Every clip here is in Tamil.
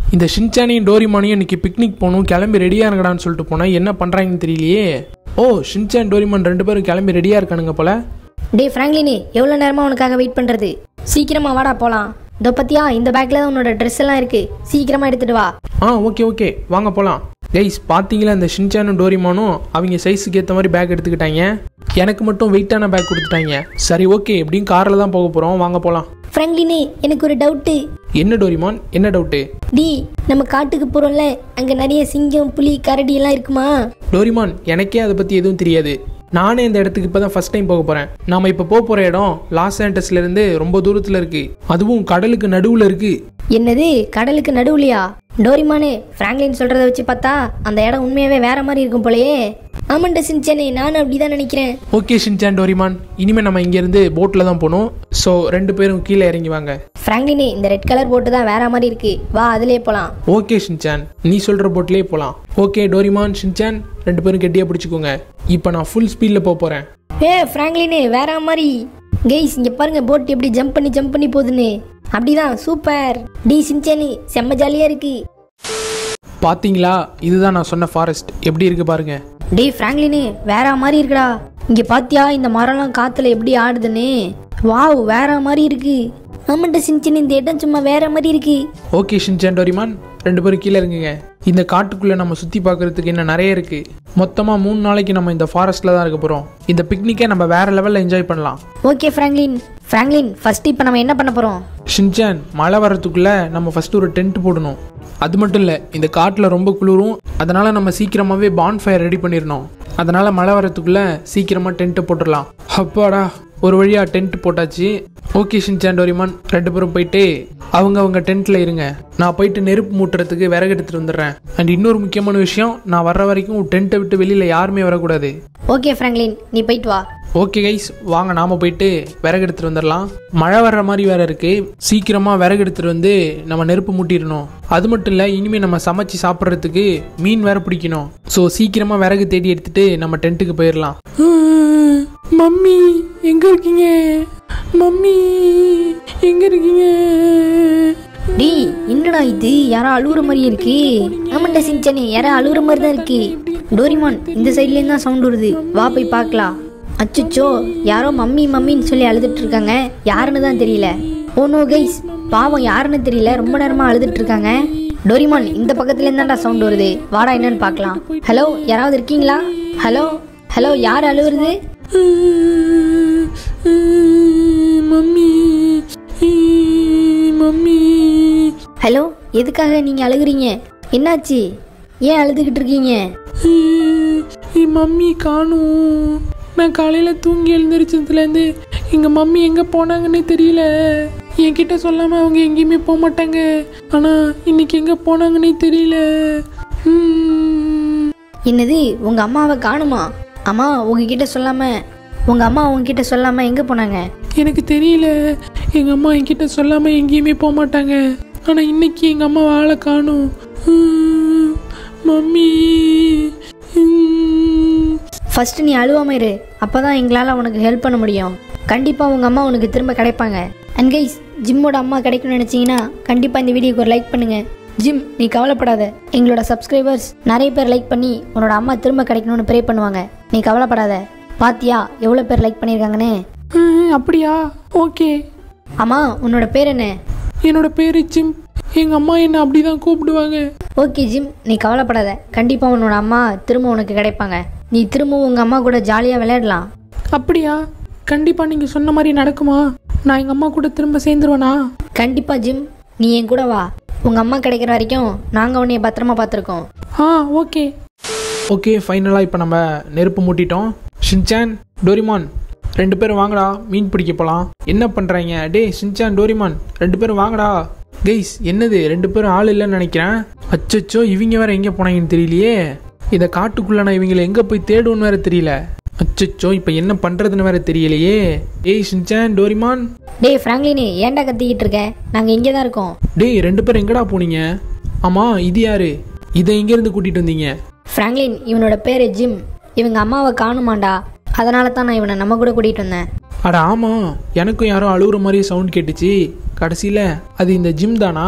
இந்த ஷின்சானையும் டோரிமானையும் இன்னைக்கு பிக்னிக் போகணும் கிளம்பி ரெடியாக இருங்கடான்னு சொல்லிட்டு போனால் என்ன பண்ணுறாங்கன்னு தெரியலையே ஓ ஷின்சான் டோரிமான் ரெண்டு பேரும் கிளம்பி ரெடியாக இருக்கானுங்க போல டே ஃப்ராங்க்லினி எவ்வளோ நேரமா உனக்காக வெயிட் பண்ணுறது சீக்கிரமா வாடா போகலாம் இதோ பத்தியா இந்த பேக்கில் தான் உன்னோட ட்ரெஸ் எல்லாம் இருக்கு சீக்கிரமா எடுத்துட்டு வா ஆ ஓகே ஓகே வாங்க போகலாம் கைஸ் பார்த்தீங்களா இந்த ஷின்சானும் டோரிமானும் அவங்க சைஸுக்கு ஏற்ற மாதிரி பேக் எடுத்துக்கிட்டாங்க எனக்கு மட்டும் வெயிட்டான பேக் கொடுத்துட்டாங்க சரி ஓகே எப்படியும் காரில் தான் போக போகிறோம் வாங்க போகலாம் ஃப்ராங்க்லினி எனக்கு ஒரு டவுட்டு என்ன டோரிமான் என்ன டவுட்டு டி நம்ம காட்டுக்கு போகிறோம்ல அங்கே நிறைய சிங்கம் புலி கரடி எல்லாம் இருக்குமா டோரிமான் எனக்கே அதை பற்றி எதுவும் தெரியாது நானே இந்த இடத்துக்கு இப்போ தான் ஃபஸ்ட் டைம் போக போகிறேன் நாம் இப்போ போக போகிற இடம் லாஸ் ஏண்டஸ்லேருந்து ரொம்ப தூரத்தில் இருக்குது அதுவும் கடலுக்கு நடுவில் இருக்குது என்னது கடலுக்கு நடுவுலையா டோரிமானே ஃப்ராங்க்லின் சொல்கிறத வச்சு பார்த்தா அந்த இடம் உண்மையாகவே வேற மாதிரி இருக்கும் போலயே ஆமாண்டா சின்ச்சனே நானும் அப்படி தான் நினைக்கிறேன் ஓகே ஷின்சான் டோரிமான் இனிமேல் நம்ம இங்கேருந்து போட்டில் தான் போகணும் ஸோ ரெண்டு பேரும் கீழே இறங்கி வாங்க ஃப்ராங்க்லினே இந்த ரெட் கலர் போட்டு தான் வேற மாதிரி இருக்கு வா அதிலே போகலாம் ஓகே ஷின்சான் நீ சொல்கிற போட்லேயே போகலாம் ஓகே டோரிமான் ஷின்சான் ரெண்டு பேரும் கெட்டியாக பிடிச்சிக்கோங்க இப்போ நான் ஃபுல் ஸ்பீடில் போக போகிறேன் ஏ ஃப்ராங்க்லினே வேற மாதிரி கெய்ஸ் இங்க பாருங்க போட் எப்படி ஜம்ப் பண்ணி ஜம்ப் பண்ணி போகுதுன்னு அப்படிதான் சூப்பர் டி சின்ச்சனி செம்ம ஜாலியா இருக்கு பார்த்தீங்களா இதுதான் நான் சொன்ன ஃபாரஸ்ட் எப்படி இருக்கு பாருங்க டே ஃப்ராங்க்லினே வேற மாதிரி இருக்குடா இங்க பாத்தியா இந்த மரம்லாம் காத்துல எப்படி ஆடுதுன்னு வாவ் வேற மாதிரி இருக்கு ஆமாண்டா சின்ச்சனி இந்த இடம் சும்மா வேற மாதிரி இருக்கு ஓகே ஷின்சான் டோரிமான் ரெண்டு பேரும் கீழே இருங்குங்க இந்த காட்டுக்குள்ளே நம்ம சுற்றி பார்க்கறதுக்கு இன்னும் நிறைய இருக்குது மொத்தமாக மூணு நாளைக்கு நம்ம இந்த ஃபாரஸ்ட்டில் தான் இருக்க போகிறோம் இந்த பிக்னிக்கை நம்ம வேறு லெவலில் என்ஜாய் பண்ணலாம் ஓகே ஃப்ராங்க்லின் ஃப்ராங்க்லின் ஃபர்ஸ்ட் இப்போ நம்ம என்ன பண்ண போறோம் ஷின்சான் மழை வரத்துக்குள்ளே நம்ம ஃபஸ்ட்டு ஒரு டென்ட் போடணும் அது மட்டும் இல்லை இந்த காட்டில் ரொம்ப குளிரும் அதனால் நம்ம சீக்கிரமாகவே பான் ஃபயர் ரெடி பண்ணிடணும் அதனால் மழை வரத்துக்குள்ளே சீக்கிரமாக டென்ட்டு போட்டுடலாம் அப்பாடா ஒரு வழியாக டென்ட் போட்டாச்சு ஓகே ஷின்சான் டோரிமான் ரெண்டு பேரும் போயிட்டு அவங்க அவங்க டென்ட்டில் இருங்க நான் போயிட்டு நெருப்பு மூட்டுறதுக்கு விறகு எடுத்துகிட்டு வந்துடுறேன் அண்ட் இன்னொரு முக்கியமான விஷயம் நான் வர்ற வரைக்கும் டென்ட்டை விட்டு வெளியில் யாருமே வரக்கூடாது ஓகே ஃப்ராங்க்லின் நீ போயிட்டு வா ஓகே கைஸ் வாங்க நாம போயிட்டு விறகு எடுத்துட்டு வந்துடலாம் மழை வர்ற மாதிரி வேற இருக்கு சீக்கிரமா விறகு எடுத்துட்டு வந்து நம்ம நெருப்பு மூட்டிடணும் அது மட்டும் இல்லை இனிமேல் நம்ம சமைச்சு சாப்பிட்றதுக்கு மீன் வேற பிடிக்கணும் ஸோ சீக்கிரமா விறகு தேடி எடுத்துட்டு நம்ம டென்ட்டுக்கு போயிடலாம் மம்மி எங்க இருக்கீங்க மம்மி எங்க இருக்கீங்க டி என்னடா இது யாரோ அழுகுற மாதிரி இருக்கு ஆமாண்டா சின்ச்சனி யாரோ அழுகுற மாதிரி தான் இருக்கு டோரிமான் இந்த சைட்லேருந்து தான் சவுண்ட் வருது வா போய் பார்க்கலாம் அச்சச்சோ யாரோ மம்மி மம்மின்னு சொல்லி அழுதுட்டு இருக்காங்க யாருன்னு தான் தெரியல ஓ நோ கைஸ் பாவம் யாருன்னு தெரியல ரொம்ப நேரமா அழுதுட்டு இருக்காங்க டோரிமான் இந்த பக்கத்துல இருந்தாண்டா சவுண்ட் வருது வாடா என்னன்னு பார்க்கலாம் ஹலோ யாராவது இருக்கீங்களா ஹலோ ஹலோ யார் அழுவுறது மம்மி மம்மி ஹலோ எதுக்காக நீங்க அழுகுறீங்க என்னாச்சு ஏன் அழுதுகிட்டு இருக்கீங்க என் மம்மி காணும் நான் காலையில் தூங்கி எழுந்திரிச்சதுலேருந்து எங்கள் மம்மி எங்கே போனாங்கன்னே தெரியல என்கிட்ட சொல்லாமல் அவங்க எங்கேயுமே போக மாட்டாங்க ஆனால் இன்னைக்கு எங்கே போனாங்கன்னே தெரியல ம். என்னது உங்க அம்மாவை காணுமா அம்மா உங்ககிட்ட சொல்லாம உங்க அம்மா உங்ககிட்ட சொல்லாம எங்க போனாங்க எனக்கு தெரியல எங்கள் அம்மா என்கிட்ட சொல்லாமல் எங்கேயுமே போக மாட்டாங்க ஆனால் இன்னைக்கு எங்கள் அம்மா வாழை காணும் ம். மம்மி ம். ஃபர்ஸ்ட் நீ அழுவாம இரு அப்பதான் எங்களால உனக்கு ஹெல்ப் பண்ண முடியும் கண்டிப்பா உங்க அம்மா உனக்கு திரும்ப கிடைப்பாங்க அண்ட் கைஸ் ஜிம்மோட அம்மா கிடைக்கும்னு நினைச்சீங்கன்னா கண்டிப்பா இந்த வீடியோக்கு ஒரு லைக் பண்ணுங்க ஜிம் நீ கவலைப்படாத எங்களோட சப்ஸ்கிரைபர்ஸ் நிறைய பேர் லைக் பண்ணி உன்னோட அம்மா திரும்ப கிடைக்கணும்னு ப்ரே பண்ணுவாங்க நீ கவலைப்படாத பாத்தியா எவ்வளோ பேர் லைக் பண்ணியிருக்காங்கன்னு ம், அப்படியா ஓகே அம்மா உன்னோட பேர் என்ன என்னோட பேரு ஜிம் எங்க அம்மா என்ன அப்படிதான் கூப்பிடுவாங்க ஓகே ஜிம் நீ கவலைப்படாத கண்டிப்பாக உன்னோட அம்மா திரும்ப உனக்கு கிடைப்பாங்க நீ திரும்பவும் உங்கள் அம்மா கூட ஜாலியாக விளையாடலாம் அப்படியா கண்டிப்பா நீங்க சொன்ன மாதிரி நடக்குமா நான் எங்க அம்மா கூட திரும்ப சேர்ந்துருவேனா கண்டிப்பாக ஜிம் நீ என் கூட வா உங்கள் அம்மா கிடைக்கிற வரைக்கும் நாங்கள் உன்னைய பத்திரமா பார்த்துருக்கோம் ஆ ஓகே ஓகே ஃபைனலாக இப்போ நம்ம நெருப்பு மூட்டிட்டோம் ஷின்சான் டோரிமான் ரெண்டு பேரும் வாங்கடா மீன் பிடிக்க போகலாம் என்ன பண்ணுறாங்க டேய் ஷின்சான் டோரிமான் ரெண்டு பேரும் வாங்கடா கெய்ஸ் என்னது ரெண்டு பேரும் ஆள் இல்லைன்னு நினைக்கிறேன் அச்சச்சோ இவங்க வேற எங்கே போனாங்கன்னு தெரியலையே இதை காட்டுக்குள்ளே நான் இவங்களை எங்கே போய் தேடுவோன்னு வேற தெரியல அச்சச்சோ இப்போ என்ன பண்ணுறதுன்னு வேற தெரியலையே டேய் ஷின்சான் டோரிமான் டேய் ஃப்ராங்க்லினே ஏன்டா கத்திக்கிட்டு இருக்க நாங்கள் இங்கே தான் இருக்கோம் டேய் ரெண்டு பேரும் எங்கடா போனீங்க ஆமாம் இது யாரு இதை எங்கேருந்து கூட்டிகிட்டு வந்தீங்க ஃப்ராங்க்லின் இவனோட பேர் ஜிம் இவங்க அம்மாவை காணுமாண்டா அதனால தான் நான் இவனை நம்ம கூட கூட்டிகிட்டு வந்தேன் அட ஆமாம் எனக்கும் யாரோ அழுகுற மாதிரி சவுண்ட் கேட்டுச்சு கடைசியில் அது இந்த ஜிம் தானா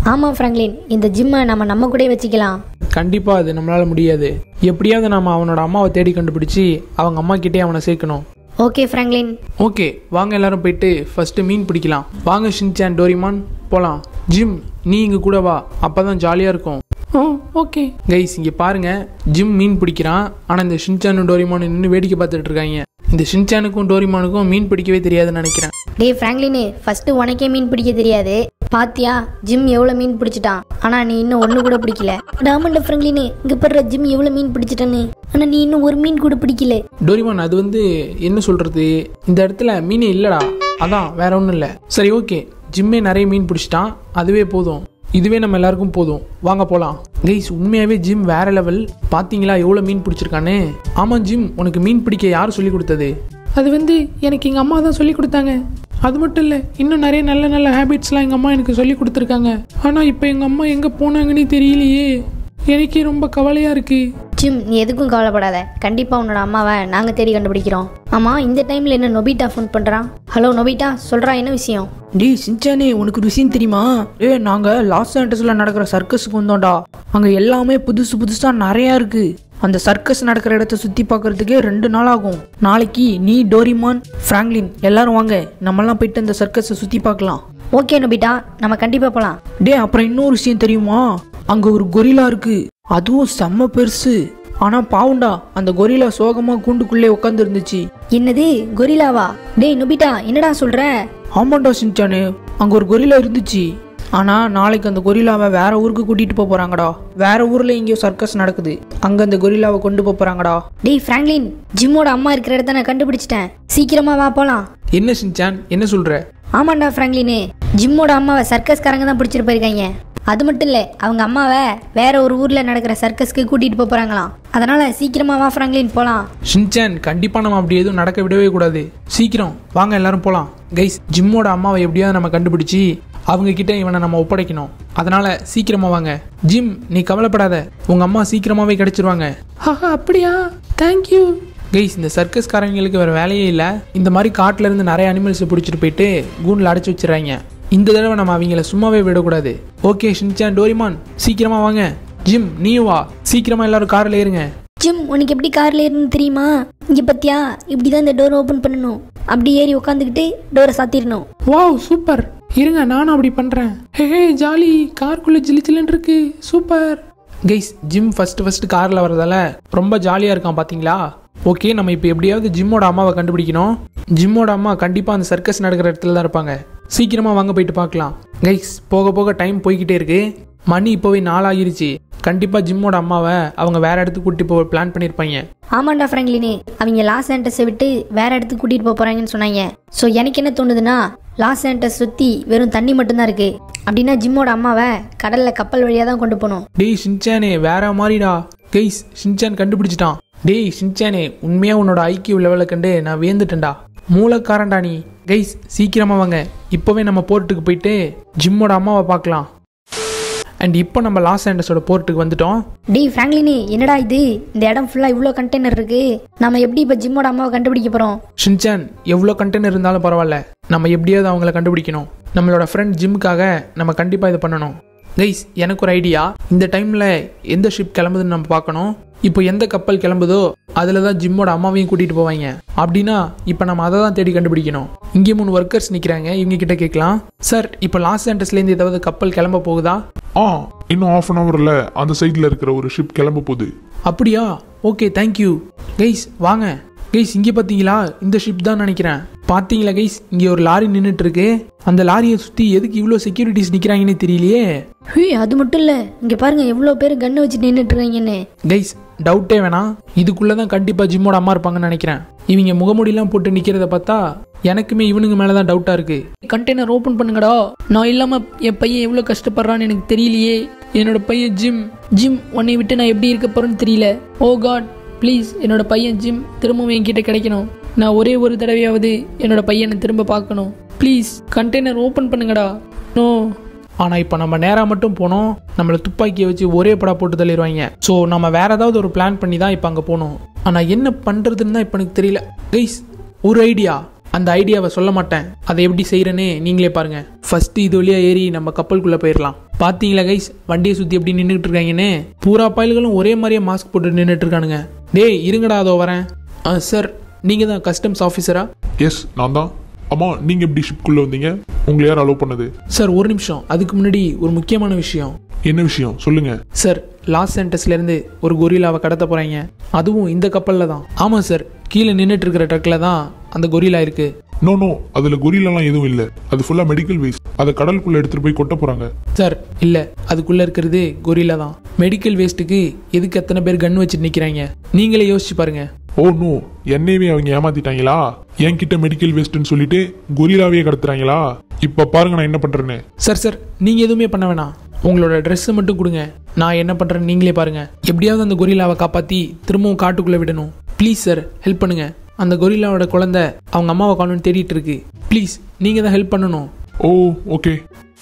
ஆமாம் ஃப்ராங்க்லின் இந்த ஜிம்மை நம்ம நம்ம கூட வச்சுக்கலாம் கண்டிப்பாக அது நம்மளால் முடியாது எப்படியாவது நம்ம அவனோட அம்மாவை தேடி கண்டுபிடிச்சி அவங்க அம்மா கிட்டே அவனை சேர்க்கணும் ஓகே ஃப்ராங்க்லின் ஓகே வாங்க எல்லாரும் போயிட்டு ஃபஸ்ட்டு மீன் பிடிக்கலாம் வாங்க ஷின்சான் டோரிமான் போகலாம் ஜிம் நீ இங்கே கூட வா அப்போ தான் ஜாலியாக இருக்கும் ஓ ஓகே கைஸ் இங்கே பாருங்க ஜிம் மீன் பிடிக்கிறான் ஆனால் இந்த ஷின்சானும் டோரிமானும் நின்று வேடிக்கை பார்த்துட்டு இருக்காங்க இந்த ஷின்சானுக்கும் டோரிமானுக்கும் மீன் பிடிக்கவே தெரியாதுன்னு நினைக்கிறேன் டேய் ஃப்ராங்க்லினு ஃபஸ்ட்டு உனக்கே மீன் பிடிக்க தெரியாது பாத்தியா ஜிம் எவ்வளோ மீன் பிடிச்சிட்டான் ஆனால் நீ இன்னும் ஒன்று கூட பிடிக்கல டாமண்ட ஃப்ராங்க்லினு இங்கே படுற ஜிம் எவ்வளோ மீன் பிடிச்சிட்டான்னு ஆனால் நீ இன்னும் ஒரு மீன் கூட பிடிக்கல டோரிமான் அது வந்து என்ன சொல்கிறது இந்த இடத்துல மீனே இல்லைடா அதான் வேற ஒன்றும் இல்லை சரி ஓகே ஜிம்மே நிறைய மீன் பிடிச்சிட்டான் அதுவே போதும் இதுவே நம்ம எல்லாருக்கும் போதும் வாங்க போகலாம் கைஸ் உண்மையாகவே ஜிம் வேற லெவல் பார்த்தீங்களா எவ்வளோ மீன் பிடிச்சிருக்கானே ஆமாம் ஜிம் உனக்கு மீன் பிடிக்க யார் சொல்லி கொடுத்தது அது வந்து எனக்கு எங்கள் அம்மா தான் சொல்லி கொடுத்தாங்க அது மட்டும் இல்லை இன்னும் நிறைய நல்ல நல்ல ஹேபிட்ஸ்லாம் எங்கள் அம்மா எனக்கு சொல்லி கொடுத்துருக்காங்க ஆனால் இப்போ எங்கள் அம்மா எங்கே போனாங்கன்னே தெரியலையே எனக்கே ரொம்ப கவலையாக இருக்குது ஜிம் நீ எதுக்கும் கவலைப்படாத கண்டிப்பாக உன்னோட அம்மாவை நாங்கள் தேடி கண்டுபிடிக்கிறோம் ஆமாம் இந்த டைமில் என்ன நொபிட்டா ஃபோன் பண்ணுறான் ஹலோ நொபிட்டா சொல்கிறா என்ன விஷயம் டேய் சின்சானே உனக்கு ஒரு விஷயம் தெரியுமா ஏ நாங்கள் லாஸ் ஏஞ்சல்ஸில் நடக்கிற சர்க்கஸுக்கு வந்தோம்டா அங்கே எல்லாமே புதுசு புதுசாக நிறையா இருக்கு அந்த சர்க்கஸ் நடக்கிற இடத்த சுற்றி பார்க்கறதுக்கே ரெண்டு நாள் ஆகும் நாளைக்கு நீ டோரிமான் ஃப்ராங்க்லின் எல்லாரும் வாங்க நம்மலாம் போயிட்டு அந்த சர்க்கஸை சுற்றி பார்க்கலாம் ஓகே நொபிட்டா நம்ம கண்டிப்பாக போகலாம் டே அப்புறம் இன்னொரு விஷயம் தெரியுமா அங்கே ஒரு கொரிலா இருக்கு அதுவும் செம்ம பெருசு ஆனால் பாவுண்டா அந்த கொரிலா சோகமாக கூண்டுக்குள்ளே உட்காந்து இருந்துச்சு என்னது கொரிலாவா டேய் நொபிட்டா என்னடா சொல்கிற ஆமாண்டா சின்சானு அங்கே ஒரு கொரிலா இருந்துச்சு ஆனால் நாளைக்கு அந்த கொரிலாவை வேற ஊருக்கு கூட்டிகிட்டு போக போகிறாங்கடா வேற ஊரில் எங்கேயோ சர்க்கஸ் நடக்குது அங்கே அந்த கொரிலாவை கொண்டு போக போகிறாங்கடா டேய் ஃப்ராங்க்லின் ஜிம்மோட அம்மா இருக்கிற இடத்த நான் கண்டுபிடிச்சிட்டேன் சீக்கிரமா வா போலாம் என்ன ஷின்சான் என்ன சொல்கிற ஆமாண்டா ஃப்ராங்க்லினு ஜிம்மோட அம்மாவை சர்க்கஸ்காரங்க தான் பிடிச்சிட்டு போயிருக்காங்க அது மட்டும் இல்லை அவங்க அம்மாவை வேற ஒரு ஊரில் நடக்கிற சர்க்கஸ்க்கு கூட்டிகிட்டு போக போகிறாங்களாம் அதனால சீக்கிரமா வா ஃப்ராங்க்லின் போகலாம் ஷின்சான் கண்டிப்பாக நம்ம அப்படி எதுவும் நடக்க விடவே கூடாது சீக்கிரம் வாங்க எல்லாரும் போகலாம் கைஸ் ஜிம்மோட அம்மாவை எப்படியாவது நம்ம கண்டுபிடிச்சி அவங்க கிட்ட இவனை நம்ம ஒப்படைக்கணும் அதனால சீக்கிரமா வாங்க ஜிம் நீ கவலைப்படாத உங்க அம்மா சீக்கிரமாவே கிடைச்சிருவாங்க ஆஹா அப்படியா தேங்க்யூ கைஸ் இந்த சர்க்கஸ்காரங்களுக்கு வேற வேலையே இல்லை இந்த மாதிரி காட்டுல இருந்து நிறைய அனிமல்ஸை பிடிச்சிட்டு போயிட்டு கூண்டில் அடைச்சி வச்சிடறாங்க இந்த தடவை நம்ம அவங்கள சும்மாவே விடக்கூடாது ஓகே ஷின்சான் டோரிமான் சீக்கிரமா வாங்க ஜிம் நீயும் வா சீக்கிரமா எல்லாரும் காரில் ஏறுங்க ஜிம் உனக்கு எப்படி காரில் ஏறணும் தெரியுமா இங்கே பத்தியா இப்படி தான் இந்த டோரை ஓப்பன் பண்ணணும் அப்படி ஏறி உட்காந்துக்கிட்டு டோரை சாத்திடணும் வாவ் சூப்பர் இருங்க நானும் அப்படி பண்ணுறேன் ஹே ஜாலி காருக்குள்ளே ஜிலி ஜில்லுன்னு இருக்கு super guys Jim first first காரில் வரதால ரொம்ப ஜாலியாக இருக்கான் பார்த்தீங்களா ஓகே நம்ம இப்போ எப்படியாவது ஜிம்மோட அம்மாவை கண்டுபிடிக்கணும் ஜிம்மோட அம்மா கண்டிப்பாக அந்த சர்க்கஸ் நடக்கிற இடத்துல தான் இருப்பாங்க சீக்கிரமாக வாங்க போயிட்டு பார்க்கலாம் கைஸ் போக போக டைம் போய்கிட்டே இருக்கு மணி இப்போவே நாளாகிருச்சு கண்டிப்பாக ஜிம்மோட அம்மாவை அவங்க வேற இடத்துக்கு கூட்டி போக பிளான் பண்ணியிருப்பாங்க ஆமாண்டா ஃப்ராங்க்லினு அவங்க லாஸ் ஆண்டஸை விட்டு வேற இடத்துக்கு கூட்டிகிட்டு போக போகிறாங்கன்னு சொன்னாங்க ஸோ எனக்கு என்ன தோணுதுன்னா லாஸ் ஆண்டஸ் சுற்றி வெறும் தண்ணி மட்டும்தான் இருக்கு அப்படின்னா ஜிம்மோட அம்மாவை கடலில் கப்பல் வழியாக தான் கொண்டு போகணும் டேய் ஷின்சானே வேற மாதிரிடா கைஸ் ஷின்சான் கண்டுபிடிச்சிட்டான் டேய் ஷின்சானே உண்மையா உன்னோட ஐக்கியூ லெவலை கண்டு நான் வேந்துட்டேன்டா மூலக்காரன்டா நீ கைஸ் சீக்கிரமா வாங்க இப்போவே நம்ம போர்ட்டுக்கு போயிட்டு ஜிம்மோட அம்மாவை பார்க்கலாம் அண்ட் இப்போ நம்ம லாஸ் ஆண்டஸோட போர்ட்டுக்கு வந்துட்டோம் டேய் ஃப்ராங்க்லினு என்னடா இது இந்த இடம் ஃபுல்லாக இவ்வளோ கண்டெய்னர் இருக்கு நம்ம எப்படி இப்போ ஜிம்மோட அம்மாவை கண்டுபிடிக்க போகிறோம் ஷின்சான் எவ்வளோ கண்டெய்னர் இருந்தாலும் பரவாயில்ல நம்ம எப்படியாவது அவங்கள கண்டுபிடிக்கணும் நம்மளோட ஃப்ரெண்ட் ஜிம்முக்காக நம்ம கண்டிப்பாக இது பண்ணணும் கைஸ் எனக்கு ஒரு ஐடியா இந்த டைமில் எந்த ஷிப் கிளம்புதுன்னு நம்ம பார்க்கணும் இப்போ எந்த கப்பல் கிளம்புதோ அதில் தான் ஜிம்மோட அம்மாவையும் கூட்டிகிட்டு போவாங்க அப்படின்னா இப்போ நம்ம அதை தான் தேடி கண்டுபிடிக்கணும் இங்கே மூணு ஒர்க்கர்ஸ் நிற்கிறாங்க இவங்க கிட்ட கேட்கலாம் சார் இப்போ லாஸ் ஏஞ்சல்ஸ்லேருந்து ஏதாவது கப்பல் கிளம்ப போகுதா ஆ இன்னும் ஆஃப் அன் ஹவரில் அந்த சைடில் இருக்கிற ஒரு ஷிப் கிளம்ப போகுது அப்படியா ஓகே தேங்க்யூ கைஸ் வாங்க கைஸ் இங்கே பார்த்தீங்களா இந்த ஷிப் தான் நினைக்கிறேன் பார்த்தீங்களா கைஸ் இங்கே ஒரு லாரி நின்றுட்டு இருக்கு அந்த லாரியை சுற்றி எதுக்கு இவ்வளோ செக்யூரிட்டிஸ் நிற்கிறாங்கன்னு தெரியலையே ஹே அது மட்டும் இல்லை இங்கே பாருங்க எவ்வளோ பேர் கண்ணை வச்சு நின்றுட்டு இருக்காங்கன்னு கைஸ் டவுட்டே வேணாம் இதுக்குள்ளே தான் கண்டிப்பாக ஜிம்மோட அம்மா இருப்பாங்கன்னு நினைக்கிறேன் இவங்க முகமூடிலாம் போட்டு நிற்கிறத பார்த்தா எனக்குமே இவனுங்க மேலே தான் டவுட்டாக இருக்குது கண்டெய்னர் ஓப்பன் பண்ணுங்கடா நான் இல்லாமல் என் பையன் எவ்வளோ கஷ்டப்படுறான்னு எனக்கு தெரியலையே என்னோட பையன் ஜிம் ஜிம் உன்னை விட்டு நான் எப்படி இருக்க போறேன்னு தெரியல ஓ காட் ப்ளீஸ் என்னோட பையன் ஜிம் திரும்பவும் என்கிட்ட கிடைக்கணும் நான் ஒரே ஒரு தடவையாவது என்னோட பையனை திரும்ப பார்க்கணும் ப்ளீஸ் கண்டெய்னர் ஓப்பன் பண்ணுங்கடா நோ ஆனால் இப்போ நம்ம நேராக மட்டும் போனோம் நம்மளை துப்பாக்கியை வச்சு ஒரே படா போட்டு தள்ளிடுவாங்க ஸோ நம்ம வேற ஏதாவது ஒரு பிளான் பண்ணி தான் இப்போ அங்கே போகணும் ஆனால் என்ன பண்ணுறதுன்னு தான் இப்போ எனக்கு தெரியல கைஸ் ஒரு ஐடியா அந்த ஐடியாவை சொல்ல மாட்டேன் அதை எப்படி செய்கிறேன்னு நீங்களே பாருங்க ஃபர்ஸ்ட் இது வழியாக ஏறி நம்ம கப்பலுக்குள்ளே போயிடலாம் பார்த்தீங்களா கைஸ் வண்டியை சுற்றி எப்படி நின்றுட்டு இருக்காங்கன்னு பூரா பயல்களும் ஒரே மாதிரியே மாஸ்க் போட்டு நின்றுட்டு இருக்கானுங்க டேய் இருங்கடா அதோ வரேன் ஆ சார் நீங்கள் தான் கஸ்டம்ஸ் ஆஃபீஸரா எஸ் நான் தான் அம்மா நீங்க எப்படி ஷிப்குள்ள வந்தீங்க உங்களை யார் அலோவ் பண்ணது சார் ஒரு நிமிஷம் அதுக்கு முன்னாடி ஒரு முக்கியமான விஷயம் என்ன விஷயம் சொல்லுங்க சார் லாஸ் சென்டர்ஸ்லேருந்து ஒரு கொரில்லாவை கடத்த போகிறாங்க அதுவும் இந்த கப்பலில் தான் ஆமாம் சார் கீழே நின்றுட்டு இருக்கிற ட்ரக்கில் தான் அந்த கொரில்லா இருக்குது நோ நோ அதுல கொரிலாலாம் எதுவும் இல்ல அது ஃபுல்லா மெடிக்கல் வேஸ்ட் அதை கடலுக்குள்ள எடுத்துட்டு போய் கொட்ட போறாங்க சார் இல்லை அதுக்குள்ளே இருக்கிறது கொரில்லா தான் மெடிக்கல் வேஸ்ட்டுக்கு எதுக்கு எத்தனை பேர் கன் வச்சுட்டு நிற்கிறாங்க நீங்களே யோசிச்சு பாருங்க ஓ நோ என்னையவே அவங்க ஏமாத்திட்டாங்களா என்கிட்ட மெடிக்கல் வேஸ்ட்னு சொல்லிட்டு கொரிலாவே கடத்துறாங்களா இப்ப பாருங்க நான் என்ன பண்றேன்னு சார் சார் நீங்கள் எதுவுமே பண்ண வேணாம் உங்களோட ட்ரெஸ்ஸை மட்டும் கொடுங்க நான் என்ன பண்ணுறேன்னு நீங்களே பாருங்கள் எப்படியாவது அந்த கொரில்லாவை காப்பாற்றி திரும்பவும் காட்டுக்குள்ளே விடணும் ப்ளீஸ் சார் ஹெல்ப் பண்ணுங்க அந்த கொரில்லாவோட குழந்தை அவங்க அம்மாவை காணும்னு தேடிட்டு இருக்கு ப்ளீஸ் நீங்கள் தான் ஹெல்ப் பண்ணணும் ஓ ஓகே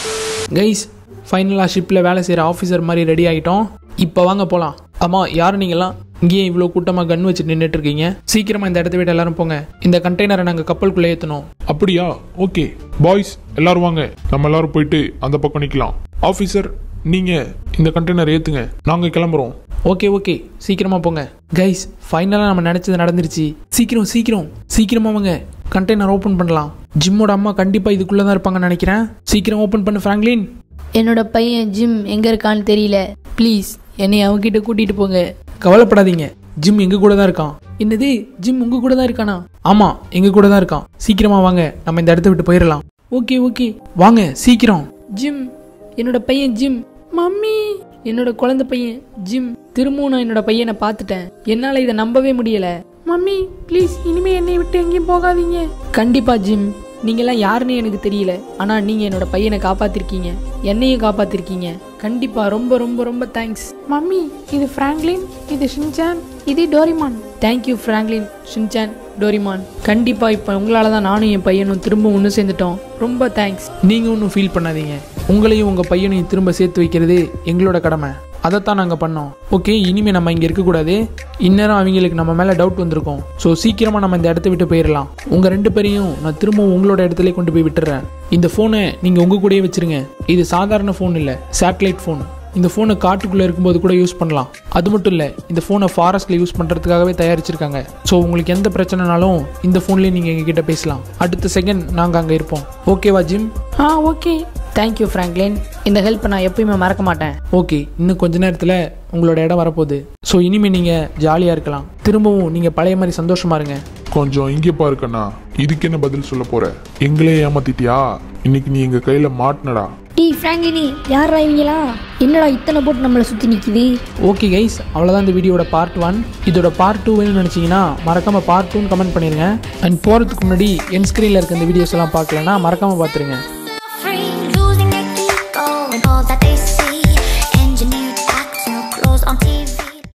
கைஸ் ஃபைனலாக ஷிப்பில் வேலை செய்கிற ஆஃபீஸர் மாதிரி ரெடி ஆகிட்டோம் இப்போ வாங்க போகலாம் அம்மா யார் நீங்களாம் இங்கேயே இவ்வளோ கூட்டமாக கன் வச்சுட்டு நின்றுட்டு இருக்கீங்க சீக்கிரமாக இந்த இடத்த விட்டு எல்லாரும் போங்க இந்த கண்டெய்னரை நாங்கள் கப்பலுக்குள்ளே ஏற்றணும் அப்படியா ஓகே பாய்ஸ் எல்லாரும் வாங்க நம்ம எல்லாரும் போயிட்டு அந்த பக்கம் நிக்கலாம் ஆபீசர் நீங்க இந்த கண்டெய்னர் ஏத்துங்க நாங்க கிளம்புறோம் ஓகே ஓகே சீக்கிரமாக போங்க கைஸ் ஃபைனலாக நம்ம நினச்சது நடந்துருச்சு சீக்கிரம் சீக்கிரம் சீக்கிரமாக வாங்க கண்டெய்னர் ஓப்பன் பண்ணலாம் ஜிம்மோட அம்மா கண்டிப்பாக இதுக்குள்ளே தான் இருப்பாங்கன்னு நினைக்கிறேன் சீக்கிரம் ஓப்பன் பண்ணு ஃப்ராங்க்லின் என்னோட பையன் ஜிம் எங்கே இருக்கான்னு தெரியல ப்ளீஸ் என்னை அவகிட்ட கூட்டிகிட்டு போங்க கவலைப்படாதீங்க ஜிம் எங்கள் கூட தான் இருக்கான் என்னது ஜிம் உங்கள் கூட தான் இருக்கானா ஆமாம் எங்கள் கூட தான் இருக்கான் சீக்கிரமாக வாங்க நம்ம இந்த இடத்த விட்டு போயிடலாம் ஓகே ஓகே வாங்க சீக்கிரம் ஜிம் என்னோட பையன் ஜிம் மம்மி என்னோட குழந்தை பையன் ஜிம் திரும்பவும் நான் என்னோட பையனை பார்த்துட்டேன் என்னால் இதை நம்பவே முடியல மம்மி ப்ளீஸ் இனிமே என்னை விட்டு எங்கேயும் போகாதீங்க கண்டிப்பா ஜிம் நீங்கெல்லாம் யாருன்னு எனக்கு தெரியல ஆனால் நீங்கள் என்னோட பையனை காப்பாத்திருக்கீங்க என்னையும் காப்பாத்திருக்கீங்க கண்டிப்பா ரொம்ப ரொம்ப ரொம்ப தேங்க்ஸ் மம்மி இது ஃப்ராங்க்லின் இது ஷின்சான் இது Doraemon thank you Franklin Shinchan Doraemon கண்டிப்பாக இப்போ உங்களால தான் நானும் என் பையனும் திரும்ப ஒன்று சேர்ந்துட்டோம் ரொம்ப தேங்க்ஸ் நீங்கள் ஒன்றும் ஃபீல் பண்ணாதீங்க உங்களையும் உங்கள் பையனையும் திரும்ப சேர்த்து வைக்கிறது எங்களோட கடமை அதைத்தான் நாங்கள் பண்ணோம் ஓகே இனிமேல் நம்ம இங்கே இருக்கக்கூடாது இந்நேரம் அவங்களுக்கு நம்ம மேலே டவுட் வந்திருக்கும் ஸோ சீக்கிரமாக நம்ம இந்த இடத்த விட்டு போயிடலாம் உங்கள் ரெண்டு பேரையும் நான் திரும்பவும் உங்களோட இடத்துல கொண்டு போய் விட்டுறேன் இந்த ஃபோனை நீங்கள் உங்கள் கூடயே வச்சிருங்க இது சாதாரண ஃபோன் இல்லை சேட்டலைட் ஃபோன் இந்த ஃபோனை காட்டுக்குள்ளே இருக்கும்போது கூட யூஸ் பண்ணலாம் அது மட்டும் இல்லை இந்த ஃபோனை ஃபாரஸ்ட்டில் யூஸ் பண்ணுறதுக்காகவே தயாரிச்சிருக்காங்க ஸோ உங்களுக்கு எந்த பிரச்சனைனாலும் இந்த ஃபோன்லேயே நீங்கள் எங்ககிட்ட பேசலாம் அடுத்த செகண்ட் நாங்கள் அங்கே இருப்போம் ஓகேவா ஜிம் ஆ ஓகே தேங்க்யூ ஃப்ராங்க்லின் இந்த ஹெல்ப்பை நான் எப்பயுமே மறக்க மாட்டேன் ஓகே இன்னும் கொஞ்ச நேரத்தில் உங்களோட இடம் வரப்போகுது ஸோ இனிமேல் நீங்கள் ஜாலியாக இருக்கலாம் திரும்பவும் நீங்கள் பழைய மாதிரி சந்தோஷமா இருங்க கொஞ்சம் இங்கே பாருக்கண்ணா இதுக்கு என்ன பதில் சொல்ல போற எங்களே ஏமாத்திட்டியா இன்னைக்கு நீ எங்க கையில மாட்டினடா டீ ஃப்ராங்க்லினி யாரா இவங்களா என்னடா இத்தனை போட்டு நம்மளை சுற்றி நிற்கிது ஓகே கைஸ் அவ்வளோதான் இந்த வீடியோட பார்ட் ஒன் இதோட பார்ட் டூ வேணும்னு நினச்சிங்கன்னா மறக்காமல் பார்ட் டூன்னு கமெண்ட் பண்ணிடுங்க அண்ட் போகிறதுக்கு முன்னாடி என் ஸ்க்ரீனில் இருக்க இந்த வீடியோஸ் எல்லாம் பார்க்கலன்னா மறக்காமல் பார்த்துருங்க